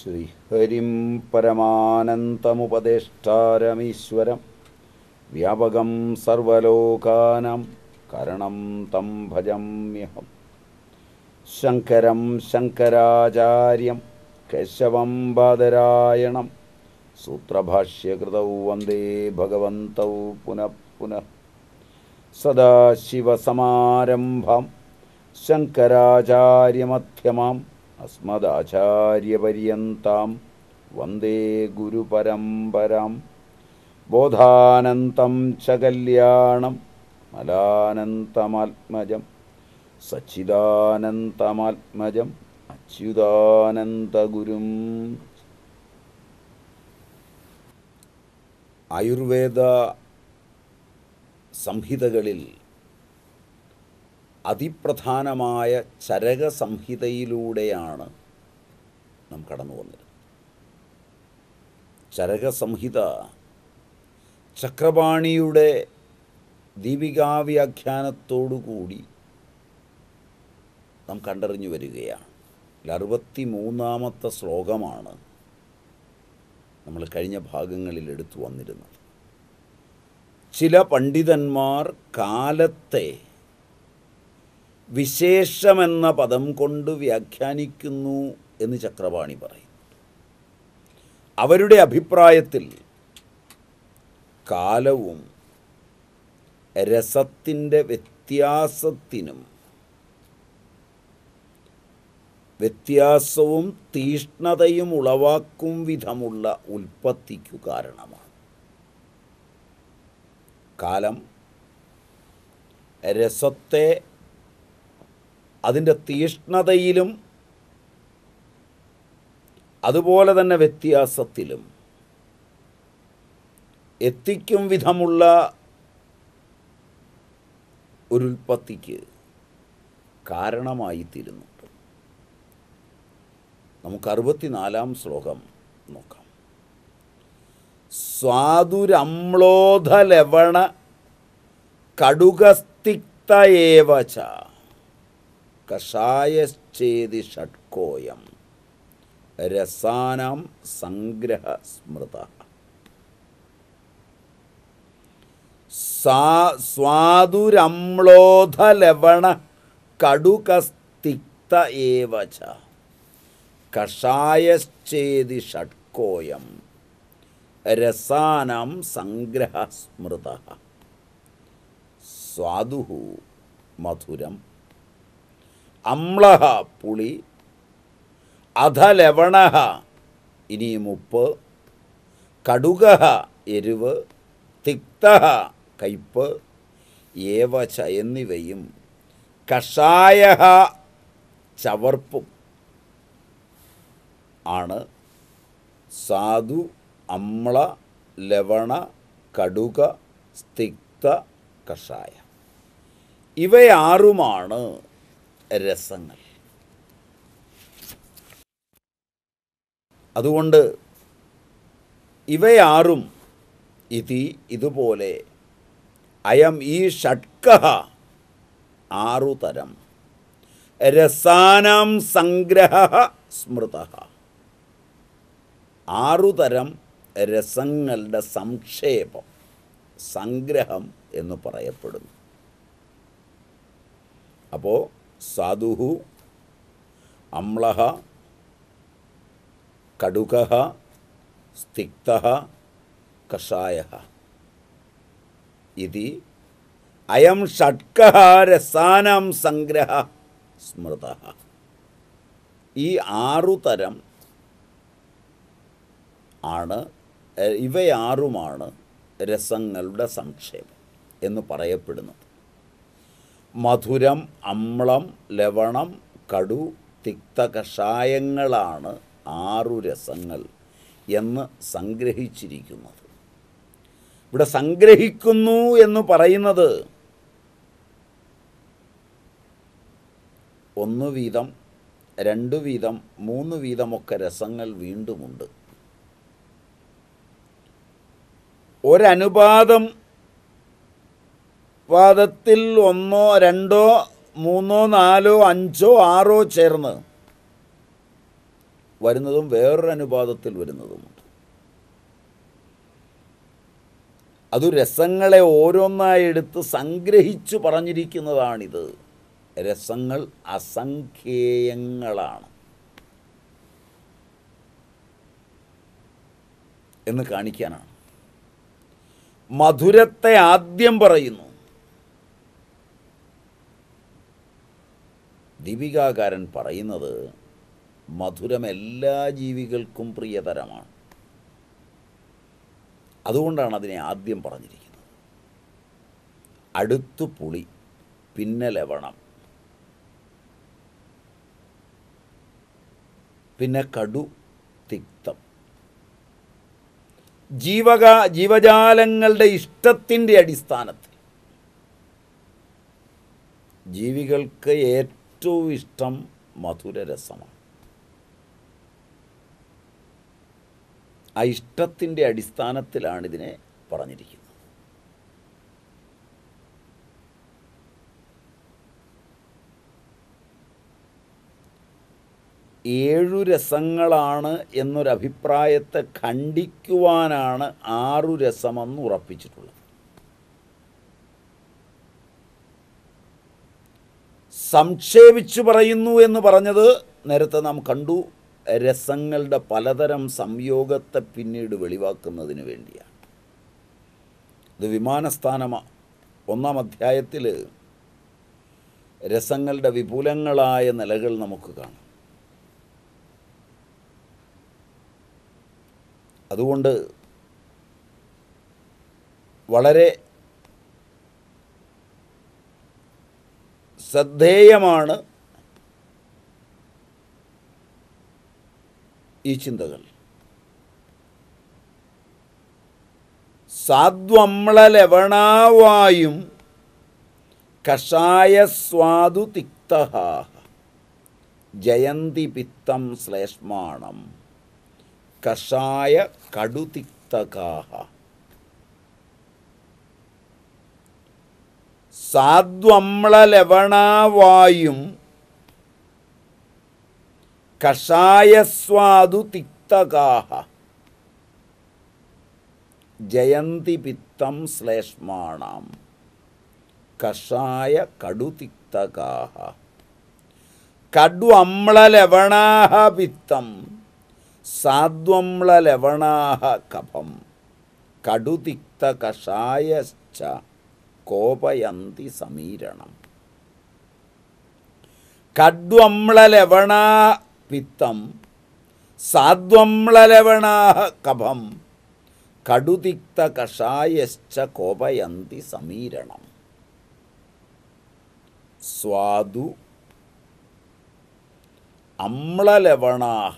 ശ്രീഹരിം പരമാനന്തമുപദേഷ്ടാരമീശ്വരം വ്യാപകം സർവലോകാനാം കരണം തം ഭജമ്യഹം ശങ്കരം ശങ്കരാചാര്യം കേശവം ബാദരായണം സൂത്രഭാഷ്യകൃതൗ വന്ദേ ഭഗവന്തൗ പുനഃ പുനഃ സദാശിവസമാരംഭം ശങ്കരാചാര്യമധ്യമാം അസ്മദാചാര്യപര്യന്താം വന്ദേ ഗുരുപരമ്പരാം ബോധാനന്തം ച കല്യാണം മലാനന്തമാത്മജം സച്ചിദാനന്തമാത്മജം അച്യുതാനന്ദഗുരും ആയുർവേദ സംഹിതകളിൽ അതിപ്രധാനമായ ചരക സംഹിതയിലൂടെയാണ് നാം കടന്നു വന്നത് ചരക സംഹിത ചക്രപാണിയുടെ ദീപികാവ്യാഖ്യാനത്തോടുകൂടി നാം കണ്ടറിഞ്ഞു വരികയാണ് അറുപത്തി മൂന്നാമത്തെ ശ്ലോകമാണ് നമ്മൾ കഴിഞ്ഞ ഭാഗങ്ങളിൽ എടുത്തു വന്നിരുന്നത് ചില പണ്ഡിതന്മാർ കാലത്തെ വിശേഷമെന്ന പദം കൊണ്ട് വ്യാഖ്യാനിക്കുന്നു എന്ന് ചക്രപാണി പറയും അവരുടെ അഭിപ്രായത്തിൽ കാലവും രസത്തിൻ്റെ വ്യത്യാസത്തിനും വ്യത്യാസവും തീഷ്ണതയും ഉളവാക്കും വിധമുള്ള ഉൽപ്പത്തിക്കു കാരണമാണ് കാലം രസത്തെ അതിൻ്റെ തീഷ്ണതയിലും അതുപോലെ തന്നെ വ്യത്യാസത്തിലും എത്തിക്കും വിധമുള്ള ഒരു ഉൽപ്പത്തിക്ക് കാരണമായി തീരുന്നുണ്ട് നമുക്ക് അറുപത്തിനാലാം ശ്ലോകം നോക്കാം സ്വാതുരമ്ലോധലവണ കടുകസ്തിക്തയേവച കഷായശ്ചേതി ഷഡ്കോയം രസാനാം സംഗ്രഹ സ്മൃത സാ സ്വാതുരമ്ലോധലവണ കടുകസ്തിക്ത ഏവച കഷായശ്ചേതി ഷഡ്കോയം രസാനാം സംഗ്രഹ സ്മൃത സ്വാദു മധുരം അമ്ല പുളി അധലവണ ഇനിയും ഉപ്പ് കടുക എരിവ് തിക്ത കയ്പ് ഏവച എന്നിവയും കഷായ ചവർപ്പും ആണ് സാധു അമ്ല ലവണ കടുക സ്തിക്ത കഷായ ഇവയാറുമാണ് രസങ്ങൾ അതുകൊണ്ട് ഇവയാറും ഇതി ഇതുപോലെ അയം ഈ ഷഡ്ക ആറു തരം രസാനാം സംഗ്രഹ സ്മൃത ആറുതരം രസങ്ങളുടെ സംക്ഷേപം സംഗ്രഹം എന്ന് പറയപ്പെടുന്നു അപ്പോൾ സാധുഹു അമ്ല കടുക സ്തിക്ത കഷായ ഇതി അയം ഷഡ്ക രസാനാം സംഗ്രഹ സ്മൃത ഈ ആറു തരം ആണ് എ- ഇവയാറുമാണ് രസങ്ങളുടെ സംക്ഷേപം എന്ന് പറയപ്പെടുന്നത് മധുരം അമ്ളം ലവണം കടു തിക്ത കഷായങ്ങളാണ് ആറു രസങ്ങൾ എന്ന് സംഗ്രഹിച്ചിരിക്കുന്നത് ഇവിടെ സംഗ്രഹിക്കുന്നു എന്ന് പറയുന്നത് ഒന്ന് വീതം രണ്ട് വീതം മൂന്ന് വീതമൊക്കെ രസങ്ങൾ വീണ്ടുമുണ്ട് ഒരനുപാതം പാദത്തിൽ ഒന്നോ രണ്ടോ മൂന്നോ നാലോ അഞ്ചോ ആറോ ചേർന്ന് വരുന്നതും വേറൊരു അനുപാതത്തിൽ വരുന്നതുമുണ്ട് അത് രസങ്ങളെ ഓരോന്നായി എടുത്ത് സംഗ്രഹിച്ചു പറഞ്ഞിരിക്കുന്നതാണിത് രസങ്ങൾ അസംഖ്യേയങ്ങളാണ് എന്ന് കാണിക്കാനാണ് മധുരത്തെ ആദ്യം പറയുന്നു ദീപികാകാരൻ പറയുന്നത് മധുരം എല്ലാ ജീവികൾക്കും പ്രിയതരമാണ് അതുകൊണ്ടാണ് അതിനെ ആദ്യം പറഞ്ഞിരിക്കുന്നത് അടുത്തു പുളി പിന്നെ ലവണം പിന്നെ കടു തിക്തം ജീവക ജീവജാലങ്ങളുടെ ഇഷ്ടത്തിൻ്റെ അടിസ്ഥാനത്തിൽ ജീവികൾക്ക് ഏറ്റവും ഇഷ്ടം മധുരരസമാണ് ആ ഇഷ്ടത്തിൻ്റെ അടിസ്ഥാനത്തിലാണ് ഇതിനെ പറഞ്ഞിരിക്കുന്നത് ഏഴു രസങ്ങളാണ് എന്നൊരഭിപ്രായത്തെ ഖണ്ഡിക്കുവാനാണ് ആറു രസമെന്ന് ഉറപ്പിച്ചിട്ടുള്ളത് സംക്ഷേപിച്ചു പറയുന്നു എന്ന് പറഞ്ഞത് നേരത്തെ നാം കണ്ടു രസങ്ങളുടെ പലതരം സംയോഗത്തെ പിന്നീട് വെളിവാക്കുന്നതിന് വേണ്ടിയാണ് ഇത് വിമാനസ്ഥാനമ ഒന്നാം അധ്യായത്തിൽ രസങ്ങളുടെ വിപുലങ്ങളായ നിലകൾ നമുക്ക് കാണാം അതുകൊണ്ട് വളരെ ശ്രദ്ധേയമാണ് ഈ ചിന്തകൾ സാദ്വമ്ലലവണാവായും കഷായസ്വാദു തിക്ത ജയന്തി പിത്തം ശ്ലേഷ്മാണം കഷായ കടുതിക്തകാഹ സാദ്വമ്ലലവണാവായും കഷായസ്വാദു തിക്തകാഹ ജയന്തി പിത്തം ശ്ലേഷ്മാണം കഷായ കടുതിക്തകാഹ കടു അമ്ലലവണാഹ പിത്തം സാദ്വമ്ലലവണാഹ കഫം കടുതിക്ത കഷായശ്ച കോപയന്തി സമീരണം കഡ്വമ്ലലവണാ പിത്തം സാദ്വമ്ലലവണാ കഫം കടുതിക്ത കഷായശ്ച കോപയന്തി സമീരണം സ്വാദു അമ്ലലവണാഹ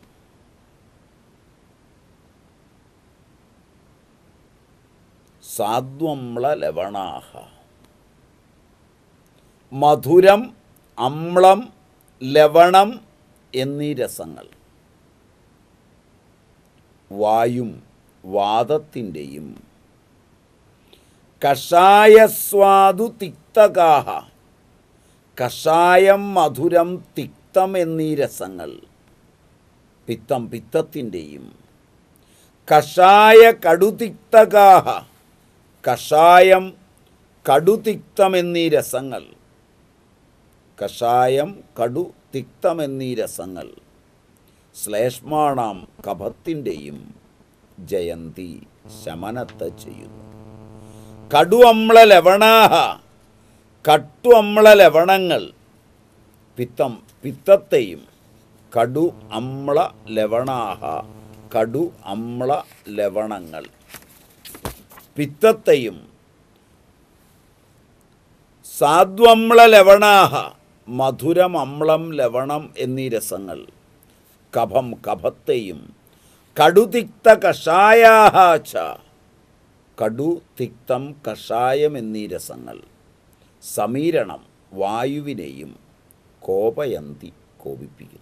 സാദ്വമ്ലലവണാഹ മധുരം അമ്ളം ലവണം എന്നീ രസങ്ങൾ വായും വാദത്തിൻ്റെയും കഷായസ്വാദു തിക്തകാഹ കഷായം മധുരം തിക്തം എന്നീ രസങ്ങൾ പിത്തം പിത്തത്തിൻ്റെയും കഷായ കടുതിക്തകാഹ കഷായം കടുതിക്തം എന്നീ രസങ്ങൾ കഷായം കടു തിക്തം എന്നീ രസങ്ങൾ ശ്ലേഷ്മാണാം കഫത്തിൻ്റെയും ജയന്തി ശമനത്തെ ചെയ്യുന്നു കടു അമ്ല ലവണാഹ കട്ടു അമ്ല ലവണങ്ങൾ പിത്തം പിത്തത്തെയും കടു അമ്ല ലവണാഹ കടു അമ്ല ലവണങ്ങൾ പിത്തത്തെയും സാദ്വമ്ല ലവണാഹ മധുരം അമ്ളം ലവണം എന്നീ രസങ്ങൾ കഫം കഫത്തെയും കടുതിക്ത കഷായാഹ ച കടു തിക്തം കഷായം എന്നീ രസങ്ങൾ സമീരണം വായുവിനെയും കോപയന്തി കോപിപ്പിക്കുന്നു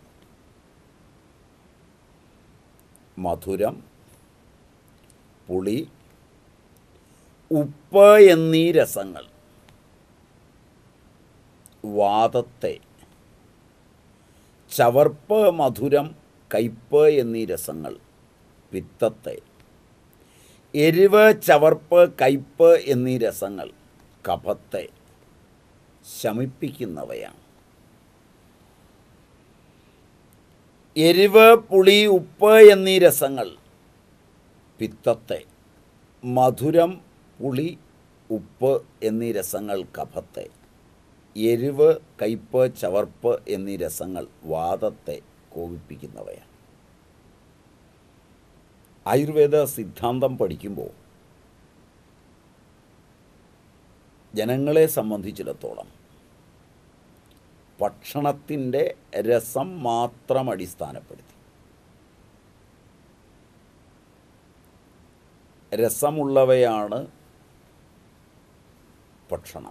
മധുരം പുളി ഉപ്പ് എന്നീ രസങ്ങൾ വാദത്തെ ചവർപ്പ് മധുരം കയ്പ് എന്നീ രസങ്ങൾ പിത്തത്തെ എരിവ് ചവർപ്പ് കയ്പ് എന്നീ രസങ്ങൾ കഫത്തെ ശമിപ്പിക്കുന്നവയാണ് എരിവ് പുളി ഉപ്പ് എന്നീ രസങ്ങൾ പിത്തത്തെ മധുരം പുളി ഉപ്പ് എന്നീ രസങ്ങൾ കഫത്തെ എരിവ് കയ്പ് ചവർപ്പ് എന്നീ രസങ്ങൾ വാദത്തെ കോപിപ്പിക്കുന്നവയാണ് ആയുർവേദ സിദ്ധാന്തം പഠിക്കുമ്പോൾ ജനങ്ങളെ സംബന്ധിച്ചിടത്തോളം ഭക്ഷണത്തിൻ്റെ രസം മാത്രം അടിസ്ഥാനപ്പെടുത്തി രസമുള്ളവയാണ് ഭക്ഷണം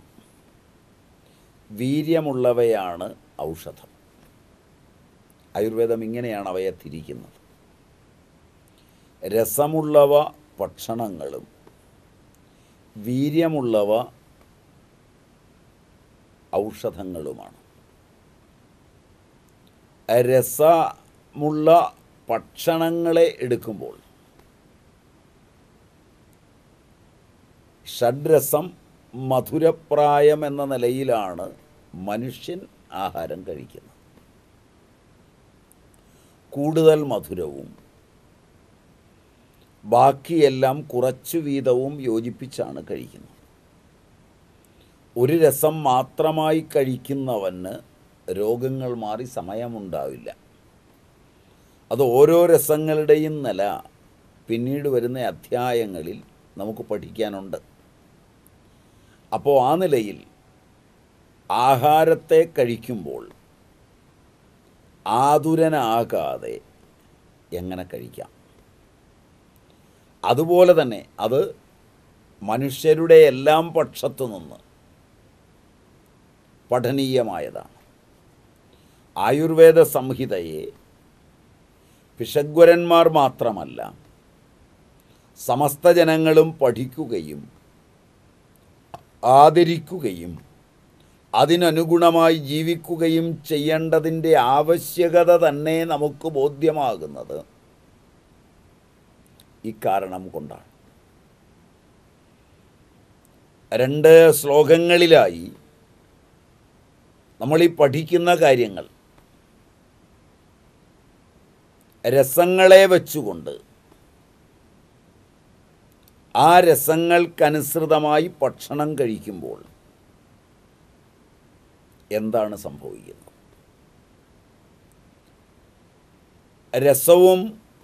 വീര്യമുള്ളവയാണ് ഔഷധം ആയുർവേദം ഇങ്ങനെയാണ് അവയെ തിരിക്കുന്നത് രസമുള്ളവ ഭക്ഷണങ്ങളും വീര്യമുള്ളവ ഔഷധങ്ങളുമാണ് രസമുള്ള ഭക്ഷണങ്ങളെ എടുക്കുമ്പോൾ ഷഡ്രസം മധുരപ്രായം എന്ന നിലയിലാണ് മനുഷ്യൻ ആഹാരം കഴിക്കുന്നത് കൂടുതൽ മധുരവും ബാക്കിയെല്ലാം കുറച്ചു വീതവും യോജിപ്പിച്ചാണ് കഴിക്കുന്നത് ഒരു രസം മാത്രമായി കഴിക്കുന്നവന് രോഗങ്ങൾ മാറി സമയമുണ്ടാവില്ല അത് ഓരോ രസങ്ങളുടെയും നില പിന്നീട് വരുന്ന അധ്യായങ്ങളിൽ നമുക്ക് പഠിക്കാനുണ്ട് അപ്പോൾ ആ നിലയിൽ ആഹാരത്തെ കഴിക്കുമ്പോൾ ആതുരനാകാതെ എങ്ങനെ കഴിക്കാം അതുപോലെ തന്നെ അത് മനുഷ്യരുടെ എല്ലാം പക്ഷത്തു നിന്ന് പഠനീയമായതാണ് ആയുർവേദ സംഹിതയെ പിശഗ്വരന്മാർ മാത്രമല്ല സമസ്ത ജനങ്ങളും പഠിക്കുകയും ആദരിക്കുകയും അതിനനുഗുണമായി ജീവിക്കുകയും ചെയ്യേണ്ടതിൻ്റെ ആവശ്യകത തന്നെ നമുക്ക് ബോധ്യമാകുന്നത് ഇക്കാരണം കൊണ്ടാണ് രണ്ട് ശ്ലോകങ്ങളിലായി നമ്മൾ ഈ പഠിക്കുന്ന കാര്യങ്ങൾ രസങ്ങളെ വെച്ചുകൊണ്ട് ആ രസങ്ങൾക്കനുസൃതമായി ഭക്ഷണം കഴിക്കുമ്പോൾ എന്താണ് സംഭവിക്കുന്നത് രസവും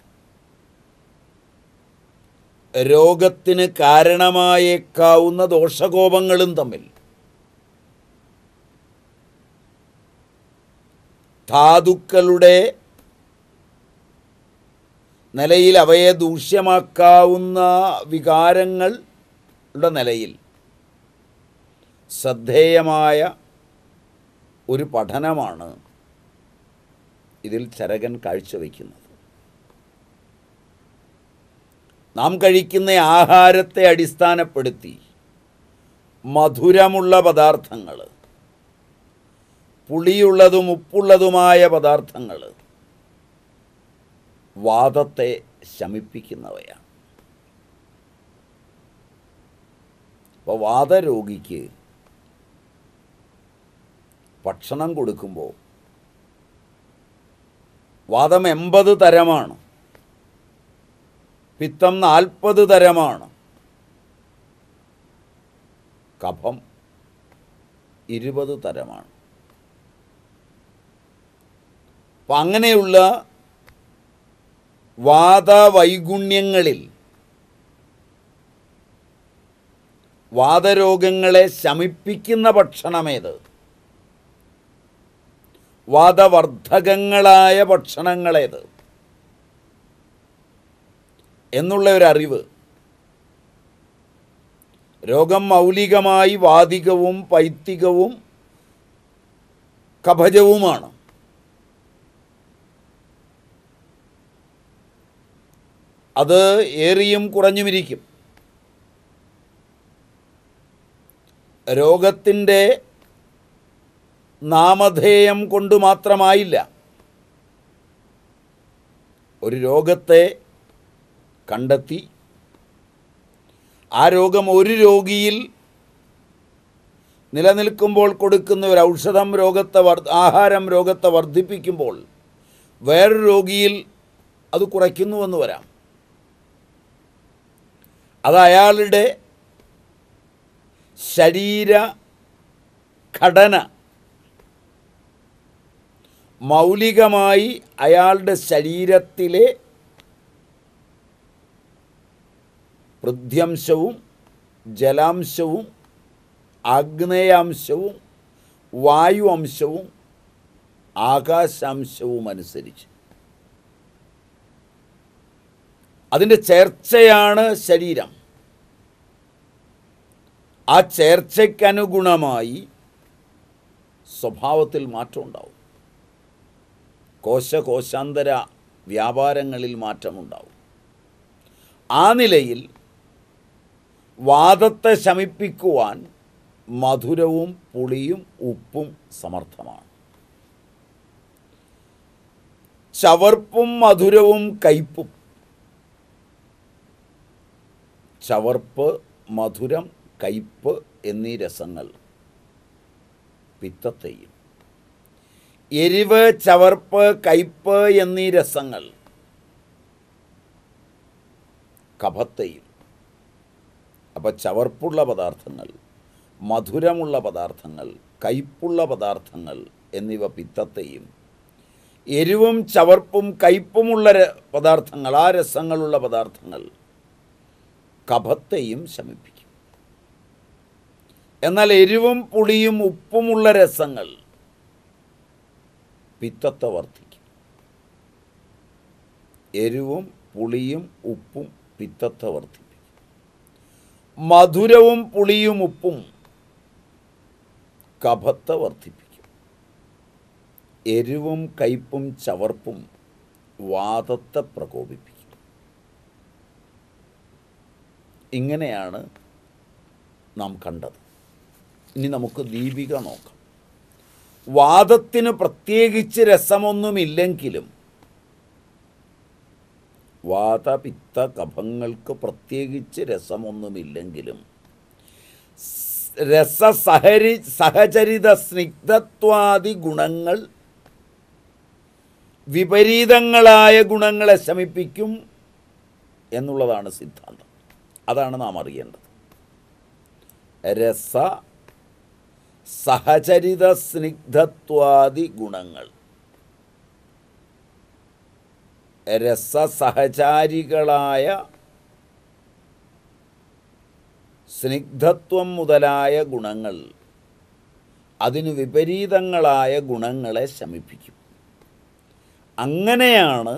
രോഗത്തിന് കാരണമായേക്കാവുന്ന ദോഷകോപങ്ങളും തമ്മിൽ ധാതുക്കളുടെ നിലയിൽ അവയെ ദൂഷ്യമാക്കാവുന്ന വികാരങ്ങളുടെ നിലയിൽ ശ്രദ്ധേയമായ ഒരു പഠനമാണ് ഇതിൽ ചരകൻ കാഴ്ചവെക്കുന്നത് നാം കഴിക്കുന്ന ആഹാരത്തെ അടിസ്ഥാനപ്പെടുത്തി മധുരമുള്ള പദാർത്ഥങ്ങൾ പുളിയുള്ളതും ഉപ്പുള്ളതുമായ പദാർത്ഥങ്ങൾ വാദത്തെ ശമിപ്പിക്കുന്നവയാണ് അപ്പോൾ വാദരോഗിക്ക് ഭക്ഷണം കൊടുക്കുമ്പോൾ വാദം എൺപത് തരമാണ് പിത്തം നാൽപ്പത് തരമാണ് കഫം ഇരുപത് തരമാണ് അപ്പം അങ്ങനെയുള്ള വാദവൈഗുണ്യങ്ങളിൽ വാദരോഗങ്ങളെ ശമിപ്പിക്കുന്ന ഭക്ഷണമേത് വാദവർദ്ധകങ്ങളായ ഭക്ഷണങ്ങളേത് എന്നുള്ള ഒരു അറിവ് രോഗം മൗലികമായി വാദികവും പൈത്തികവും കഭജവുമാണ് അത് ഏറിയും കുറഞ്ഞുമിരിക്കും രോഗത്തിൻ്റെ നാമധേയം കൊണ്ട് മാത്രമായില്ല ഒരു രോഗത്തെ കണ്ടെത്തി ആ രോഗം ഒരു രോഗിയിൽ നിലനിൽക്കുമ്പോൾ കൊടുക്കുന്ന ഒരു ഔഷധം രോഗത്തെ വർ ആഹാരം രോഗത്തെ വർദ്ധിപ്പിക്കുമ്പോൾ വേറൊരു രോഗിയിൽ അത് കുറയ്ക്കുന്നുവെന്ന് വരാം അത് അയാളുടെ ശരീര ഘടന മൗലികമായി അയാളുടെ ശരീരത്തിലെ പൃഥ്യംശവും ജലാംശവും ആഗ്നേയാംശവും വായു അംശവും ആകാശാംശവും അനുസരിച്ച് അതിൻ്റെ ചേർച്ചയാണ് ശരീരം ആ ചേർച്ചയ്ക്കനുഗുണമായി സ്വഭാവത്തിൽ മാറ്റമുണ്ടാവും കോശകോശാന്തര വ്യാപാരങ്ങളിൽ മാറ്റമുണ്ടാവും ആ നിലയിൽ വാദത്തെ ശമിപ്പിക്കുവാൻ മധുരവും പുളിയും ഉപ്പും സമർത്ഥമാണ് ചവർപ്പും മധുരവും കയ്പും ചവർപ്പ് മധുരം കയ്പ് എന്നീ രസങ്ങൾ പിത്തത്തെയും എരിവ് ചവർപ്പ് കയ്പ് എന്നീ രസങ്ങൾ കഫത്തെയും അപ്പോൾ ചവർപ്പുള്ള പദാർത്ഥങ്ങൾ മധുരമുള്ള പദാർത്ഥങ്ങൾ കയ്പുള്ള പദാർത്ഥങ്ങൾ എന്നിവ പിത്തത്തെയും എരിവും ചവർപ്പും കയ്പുമുള്ള ര- പദാർത്ഥങ്ങൾ ആ രസങ്ങളുള്ള പദാർത്ഥങ്ങൾ കഫത്തെയും ശമിപ്പിക്കും എന്നാൽ എരിവും പുളിയും ഉപ്പുമുള്ള രസങ്ങൾ പിത്തത്തെ വർദ്ധിക്കും എരിവും പുളിയും ഉപ്പും പിത്തത്തെ വർദ്ധിപ്പിക്കും മധുരവും പുളിയും ഉപ്പും കഫത്തെ വർദ്ധിപ്പിക്കും എരിവും കയ്പും ചവർപ്പും വാദത്തെ പ്രകോപിപ്പിക്കും ഇങ്ങനെയാണ് നാം കണ്ടത് ഇനി നമുക്ക് ദീപിക നോക്കാം വാദത്തിന് പ്രത്യേകിച്ച് രസമൊന്നുമില്ലെങ്കിലും വാതപിത്ത കഫങ്ങൾക്ക് പ്രത്യേകിച്ച് രസമൊന്നുമില്ലെങ്കിലും സ് രസസഹരി സഹചരിത സ്നിഗ്ധത്വാദി ഗുണങ്ങൾ വിപരീതങ്ങളായ ഗുണങ്ങളെ ശമിപ്പിക്കും എന്നുള്ളതാണ് സിദ്ധാന്തം അതാണ് നാം അറിയേണ്ടത് രസ സഹചരിത സ്നിഗ്ധത്വാദി ഗുണങ്ങൾ രസസഹചാരികളായ സ്നിഗ്ധത്വം മുതലായ ഗുണങ്ങൾ അതിന് വിപരീതങ്ങളായ ഗുണങ്ങളെ ശമിപ്പിക്കും അങ്ങനെയാണ്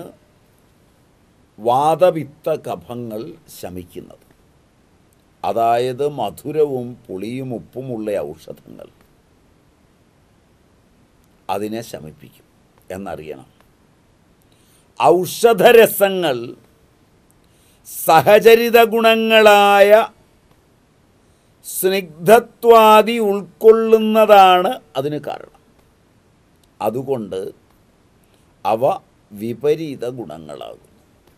വാതപിത്ത കഫങ്ങൾ ശമിക്കുന്നത് അതായത് മധുരവും പുളിയും ഉപ്പുമുള്ള ഔഷധങ്ങൾ അതിനെ ശമിപ്പിക്കും എന്നറിയണം ഔഷധരസങ്ങൾ സഹചരിത ഗുണങ്ങളായ സ്നിഗ്ധത്വാദി ഉൾക്കൊള്ളുന്നതാണ് അതിന് കാരണം അതുകൊണ്ട് അവ വിപരീത ഗുണങ്ങളാകുന്നു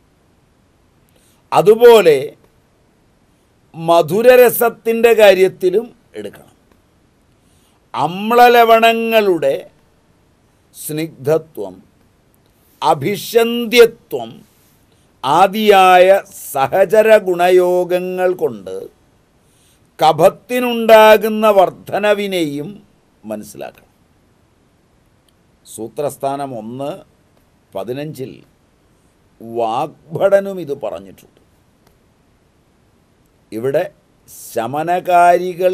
അതുപോലെ മധുരരസത്തിൻ്റെ കാര്യത്തിലും എടുക്കണം അമ്ലലവണങ്ങളുടെ സ്നിഗ്ധത്വം അഭിഷന്ധ്യത്വം ആദിയായ സഹചര ഗുണയോഗങ്ങൾ കൊണ്ട് കഫത്തിനുണ്ടാകുന്ന വർധനവിനെയും മനസ്സിലാക്കണം സൂത്രസ്ഥാനം ഒന്ന് പതിനഞ്ചിൽ വാഗ്ഭടനും ഇത് പറഞ്ഞിട്ടുണ്ട് ഇവിടെ ശമനകാരികൾ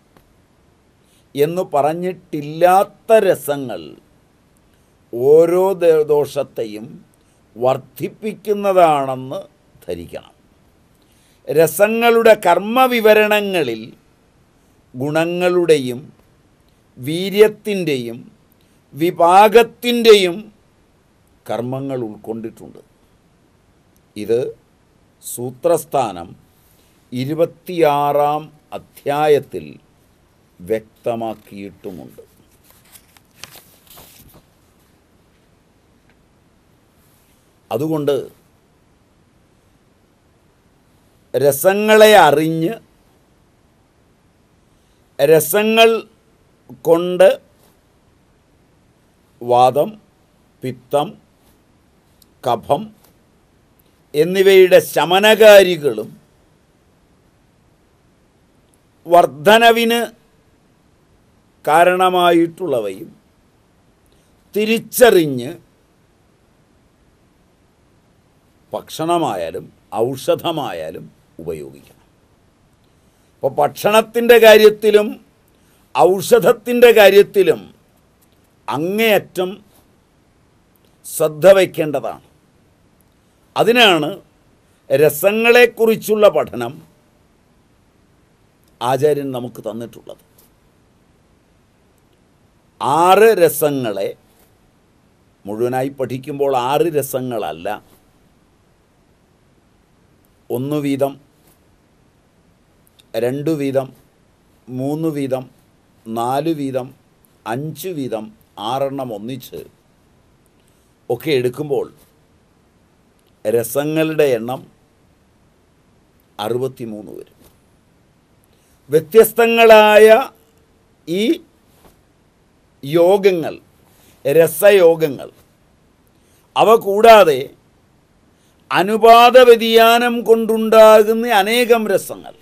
എന്ന് പറഞ്ഞിട്ടില്ലാത്ത രസങ്ങൾ ഓരോ ദ- ദോഷത്തെയും വർദ്ധിപ്പിക്കുന്നതാണെന്ന് ധരിക്കണം രസങ്ങളുടെ കർമ്മവിവരണങ്ങളിൽ ഗുണങ്ങളുടെയും വീര്യത്തിൻ്റെയും വിഭാഗത്തിൻ്റെയും കർമ്മങ്ങൾ ഉൾക്കൊണ്ടിട്ടുണ്ട് ഇത് സൂത്രസ്ഥാനം ഇരുപത്തിയാറാം അധ്യായത്തിൽ വ്യക്തമാക്കിയിട്ടുമുണ്ട് അതുകൊണ്ട് രസങ്ങളെ അറിഞ്ഞ് രസങ്ങൾ കൊണ്ട് വാദം പിത്തം കഫം എന്നിവയുടെ ശമനകാരികളും വർധനവിന് കാരണമായിട്ടുള്ളവയും തിരിച്ചറിഞ്ഞ് ഭക്ഷണമായാലും ഔഷധമായാലും ഉപയോഗിക്കണം അപ്പോൾ ഭക്ഷണത്തിൻ്റെ കാര്യത്തിലും ഔഷധത്തിൻ്റെ കാര്യത്തിലും അങ്ങേയറ്റം ശ്രദ്ധ വയ്ക്കേണ്ടതാണ് അതിനാണ് രസങ്ങളെക്കുറിച്ചുള്ള പഠനം ആചാര്യൻ നമുക്ക് തന്നിട്ടുള്ളത് ആറ് രസങ്ങളെ മുഴുവനായി പഠിക്കുമ്പോൾ ആറ് രസങ്ങളല്ല ഒന്ന് വീതം രണ്ട് വീതം മൂന്ന് വീതം നാല് വീതം അഞ്ച് വീതം ആറെണ്ണം ഒന്നിച്ച് ഒക്കെ എടുക്കുമ്പോൾ രസങ്ങളുടെ എണ്ണം അറുപത്തിമൂന്ന് വരും വ്യത്യസ്തങ്ങളായ ഈ യോഗങ്ങൾ രസയോഗങ്ങൾ അവ കൂടാതെ അനുപാത വ്യതിയാനം കൊണ്ടുണ്ടാകുന്ന അനേകം രസങ്ങൾ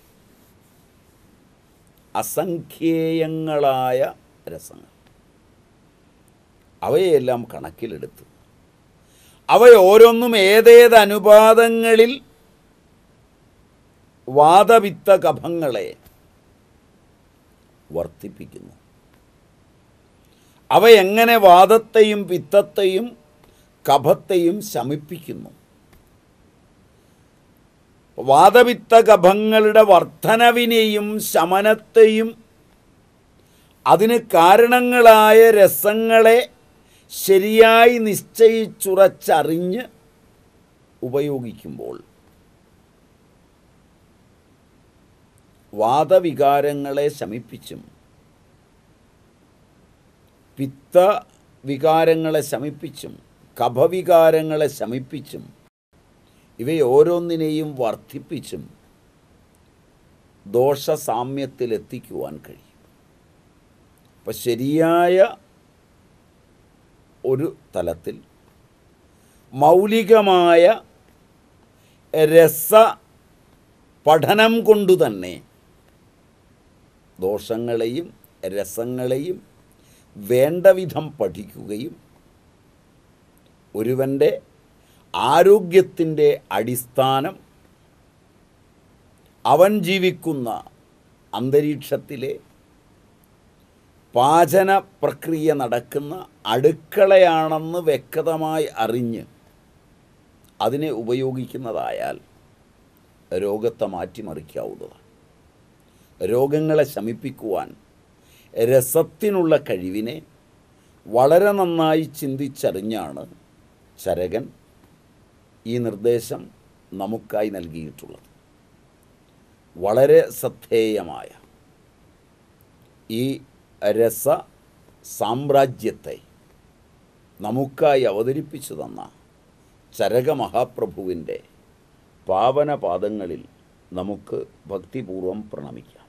അസംഖ്യേയങ്ങളായ രസങ്ങൾ അവയെല്ലാം കണക്കിലെടുത്ത് അവയോരോന്നും ഏതേത് അനുപാതങ്ങളിൽ വാദവിത്ത കഫങ്ങളെ വർദ്ധിപ്പിക്കുന്നു അവ എങ്ങനെ വാദത്തെയും പിത്തത്തെയും കഫത്തെയും ശമിപ്പിക്കുന്നു വാദപിത്ത കഫങ്ങളുടെ വർധനവിനെയും ശമനത്തെയും അതിന് കാരണങ്ങളായ രസങ്ങളെ ശരിയായി നിശ്ചയിച്ചുറച്ചറിഞ്ഞ് ഉപയോഗിക്കുമ്പോൾ വാദവികാരങ്ങളെ ശമിപ്പിച്ചും പിത്ത വികാരങ്ങളെ ശമിപ്പിച്ചും കഫവികാരങ്ങളെ ശമിപ്പിച്ചും ഇവയോരോന്നിനെയും വർദ്ധിപ്പിച്ചും ദോഷസാമ്യത്തിലെത്തിക്കുവാൻ കഴിയും അപ്പം ശരിയായ ഒരു തലത്തിൽ മൗലികമായ രസ പഠനം കൊണ്ടു തന്നെ ദോഷങ്ങളെയും രസങ്ങളെയും വേണ്ട വിധം പഠിക്കുകയും ഒരുവൻ്റെ ആരോഗ്യത്തിൻ്റെ അടിസ്ഥാനം അവൻ ജീവിക്കുന്ന അന്തരീക്ഷത്തിലെ പാചന പ്രക്രിയ നടക്കുന്ന അടുക്കളയാണെന്ന് വ്യക്തമായി അറിഞ്ഞ് അതിനെ ഉപയോഗിക്കുന്നതായാൽ രോഗത്തെ മാറ്റിമറിക്കാവുന്നതാണ് രോഗങ്ങളെ ശമിപ്പിക്കുവാൻ രസത്തിനുള്ള കഴിവിനെ വളരെ നന്നായി ചിന്തിച്ചറിഞ്ഞാണ് ചരകൻ ഈ നിർദ്ദേശം നമുക്കായി നൽകിയിട്ടുള്ളത് വളരെ ശ്രദ്ധേയമായ ഈ രസ സാമ്രാജ്യത്തെ നമുക്കായി അവതരിപ്പിച്ചു തന്ന ചരക മഹാപ്രഭുവിൻ്റെ പാവനപാദങ്ങളിൽ നമുക്ക് ഭക്തിപൂർവം പ്രണമിക്കാം